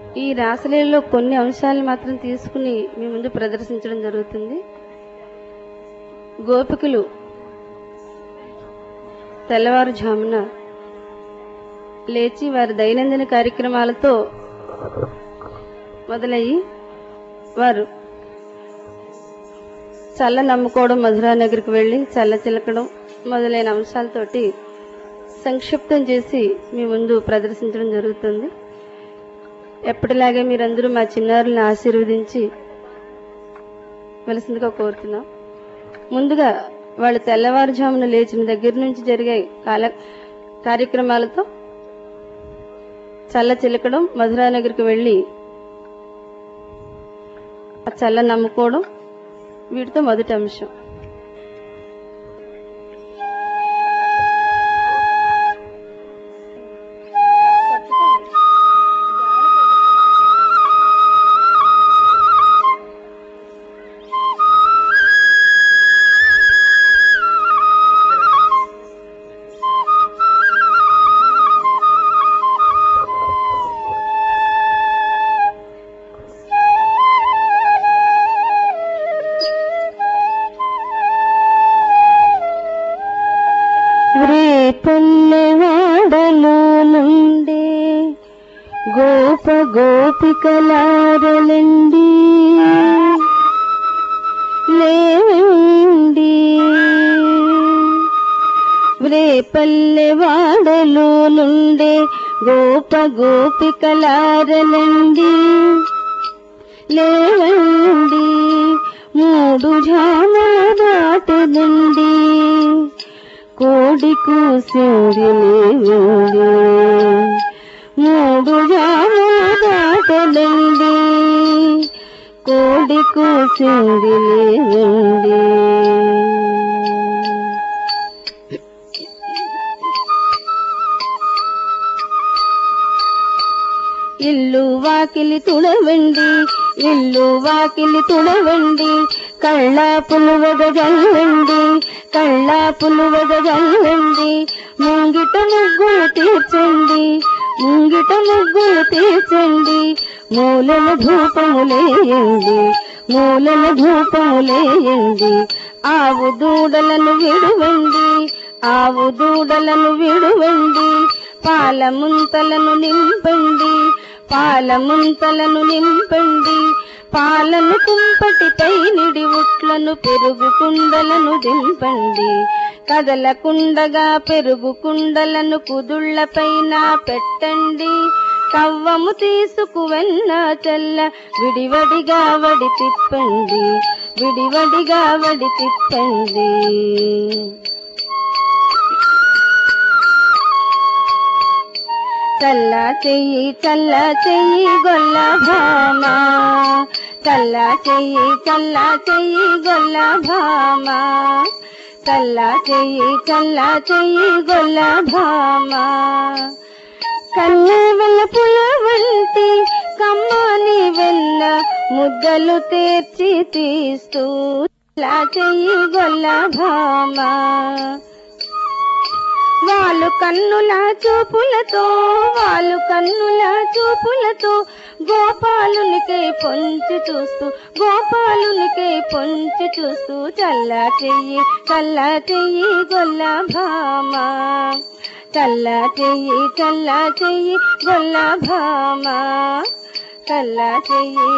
ఈ రాసలీలలో కొన్ని అంశాలు మాత్రం తీసుకుని మీ ముందు ప్రదర్శించడం జరుగుతుంది గోపికలు తెల్లవారుజామున లేచి వారి దైనందిన కార్యక్రమాలతో మొదలయ్యి వారు చల్ల నమ్ముకోవడం మధురా నగర్కి వెళ్ళి చల్ల చిలకడం మొదలైన అంశాలతోటి సంక్షిప్తం చేసి మీ ముందు ప్రదర్శించడం జరుగుతుంది ఎప్పటిలాగే మీరందరూ మా చిన్నారులను ఆశీర్వదించి వెలసిందిగా కోరుతున్నాం ముందుగా వాళ్ళు తెల్లవారుజామున లేచిన దగ్గర నుంచి జరిగే కాల కార్యక్రమాలతో చల్ల చిలకడం మధురా నగర్కి వెళ్ళి ఆ చల్ల నమ్ముకోవడం వీటితో మొదటి అంశం రేపల్లెవాడలో నుండే గోప గోపికలారలండి లేవండి రేపల్లెవాడలో నుండే గోప గోపికలారలండి లేవండి మూడు జాముల దాటదండి కోడి కూసింది లేవండి మూడు జాముల దాటదండి కోడి కూసింది లేవండి ఇల్లు వాకిలి తుడవండి ఇల్లు వాకిలి తుడవండి కళ్ళ పులువగ జల్లండి కళ్ళ పులువగ జల్లండి ముంగిట ముగ్గులు తీర్చండి ముంగిట ముగ్గులు తీర్చండి మూలల ధూపములేయండి మూలల ధూపములేయండి ఆవు దూడలను విడువండి ఆవు దూడలను విడువండి పాల ముంతలను నింపండి పాల ముంతలను నింపండి పాలను కుంపటిపై నిడి ఉట్లను పెరుగు కుండలను దింపండి కదలకుండగా పెరుగు కుండలను కుదుళ్లపైన పెట్టండి కవ్వము తీసుకు వెన్న చల్ల విడివడిగా వడి తిప్పండి విడివడిగా వడి తిప్పండి చల్ల చెయ్యి చల్ల చెయ్యి గొల్ల భామ చల్ల చెయ్యి చల్ల చెయ్యి గొల్ల భామ చల్ల చెయ్యి చల్ల చెయ్యి గొల్ల భామ కన్ను వెల్ల పుల వంటి కమ్మని వెల్ల ముద్దలు తీర్చి తీస్తూ చల్ల చెయ్యి గొల్ల భామ వాళ్ళు కన్నుల చూపులతో వాళ్ళు కన్నుల చూపులతో గోపాలునికై పొంచి చూస్తూ గోపాలునికై పొంచి చూస్తూ చల్ల చెయ్యి చల్ల చెయ్యి గొల్ల భామ చల్ల చెయ్యి చల్ల చెయ్యి గొల్ల భామ చల్ల చెయ్యి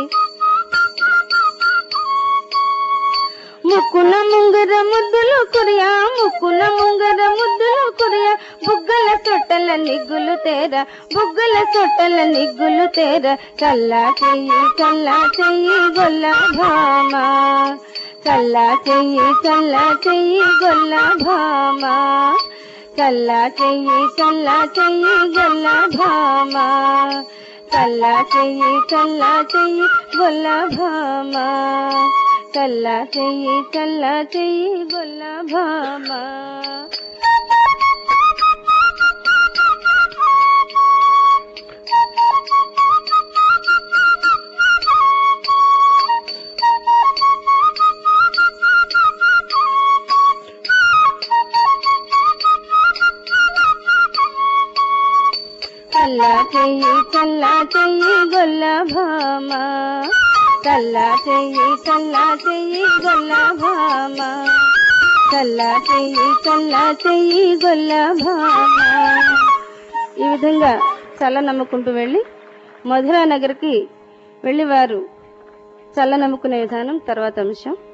ముక్కున ముంగర ముద్దులు కురియా ముక్కున ముంగర ముద్దులు కురియా బుగ్గల చొట్టల నిగ్గులు తేర బుగ్గల చొట్టల నిగ్గులు తేర చల్ల చెయ్యి చల్ల చెయ్యి గొల్ల భామ చల్ల చెయ్యి చల్ల చెయ్యి గొల్ల భామ చల్ల చెయ్యి చల్ల చెయ్యి గొల్ల భామ చల్ల చెయ్యి చల్ల చెయ్యి గొల్ల భామ చల్ల చెయ్యి చల్ల చెయ్యి గొల్ల భామ చల్ల చెయ్యి చల్ల చెయ్యి గొల్ల భామ చల్ల చెయ్యి చల్ల చెయ్యి గొల్ల భామ చల్ల చెయ్యి చల్ల చెయ్యి గొల్ల భామ ఈ విధంగా చల్ల నమ్ముకుంటూ వెళ్ళి మధురా నగర్కి వెళ్ళి వారు చల్ల నమ్ముకునే విధానం తర్వాత అంశం